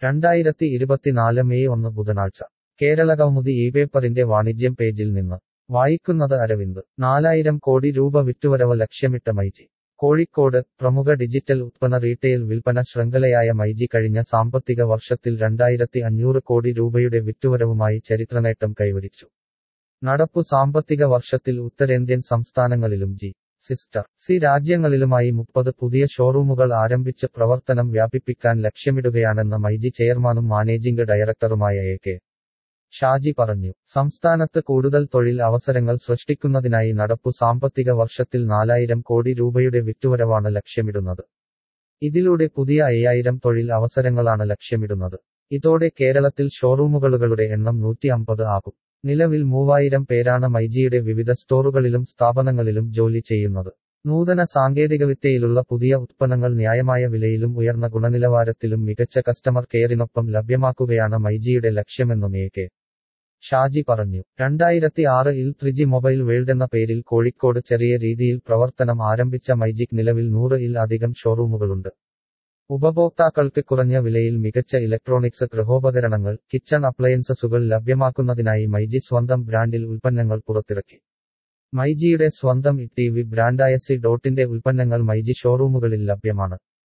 രണ്ടായിരത്തി ഇരുപത്തിനാല് മെയ് ഒന്ന് ബുധനാഴ്ച കേരളകൗമുദി ഈ പേപ്പറിന്റെ വാണിജ്യം പേജിൽ നിന്ന് വായിക്കുന്നത് അരവിന്ദ് നാലായിരം കോടി രൂപ വിറ്റുവരവ് ലക്ഷ്യമിട്ട മൈജി കോഴിക്കോട് പ്രമുഖ ഡിജിറ്റൽ ഉത്പന്ന റീറ്റെയിൽ വിൽപ്പന ശൃംഖലയായ മൈജി കഴിഞ്ഞ സാമ്പത്തിക വർഷത്തിൽ രണ്ടായിരത്തി അഞ്ഞൂറ് കോടി രൂപയുടെ വിറ്റുവരവുമായി ചരിത്രനേട്ടം കൈവരിച്ചു നടപ്പു സാമ്പത്തിക വർഷത്തിൽ ഉത്തരേന്ത്യൻ സംസ്ഥാനങ്ങളിലും ജി സിസ്റ്റർ സി രാജ്യങ്ങളിലുമായി മുപ്പത് പുതിയ ഷോറൂമുകൾ ആരംഭിച്ച് പ്രവർത്തനം വ്യാപിപ്പിക്കാൻ ലക്ഷ്യമിടുകയാണെന്ന് മൈജി ചെയർമാനും മാനേജിംഗ് ഡയറക്ടറുമായ എ കെ ഷാജി പറഞ്ഞു സംസ്ഥാനത്ത് കൂടുതൽ തൊഴിൽ അവസരങ്ങൾ സൃഷ്ടിക്കുന്നതിനായി നടപ്പു സാമ്പത്തിക വർഷത്തിൽ നാലായിരം കോടി രൂപയുടെ വിറ്റുവരവാണ് ലക്ഷ്യമിടുന്നത് ഇതിലൂടെ പുതിയ അയ്യായിരം തൊഴിൽ അവസരങ്ങളാണ് ലക്ഷ്യമിടുന്നത് ഇതോടെ കേരളത്തിൽ ഷോറൂമുകളുടെ എണ്ണം നൂറ്റി അമ്പത് ആകും നിലവിൽ മൂവായിരം പേരാണ് മൈജിയുടെ വിവിധ സ്റ്റോറുകളിലും സ്ഥാപനങ്ങളിലും ജോലി ചെയ്യുന്നത് നൂതന സാങ്കേതികവിദ്യയിലുള്ള പുതിയ ഉത്പന്നങ്ങൾ ന്യായമായ വിലയിലും ഉയർന്ന ഗുണനിലവാരത്തിലും മികച്ച കസ്റ്റമർ കെയറിനൊപ്പം ലഭ്യമാക്കുകയാണ് മൈജിയുടെ ലക്ഷ്യമെന്നും എ കെ ഷാജി പറഞ്ഞു രണ്ടായിരത്തി ആറിൽ ത്രിജി മൊബൈൽ വേൾഡ് എന്ന പേരിൽ കോഴിക്കോട് ചെറിയ രീതിയിൽ പ്രവർത്തനം ആരംഭിച്ച മൈജിക്ക് നിലവിൽ നൂറ് ഇൽ അധികം ഷോറൂമുകളുണ്ട് ഉപഭോക്താക്കൾക്ക് കുറഞ്ഞ വിലയിൽ മികച്ച ഇലക്ട്രോണിക്സ് ഗൃഹോപകരണങ്ങൾ കിച്ചൺ അപ്ലയൻസസുകൾ ലഭ്യമാക്കുന്നതിനായി മൈജി സ്വന്തം ബ്രാൻഡിൽ ഉൽപ്പന്നങ്ങൾ പുറത്തിറക്കി മൈജിയുടെ സ്വന്തം ടി വി ബ്രാൻഡായ സി ഡോട്ടിന്റെ ഉൽപ്പന്നങ്ങൾ മൈജി ഷോറൂമുകളിൽ ലഭ്യമാണ്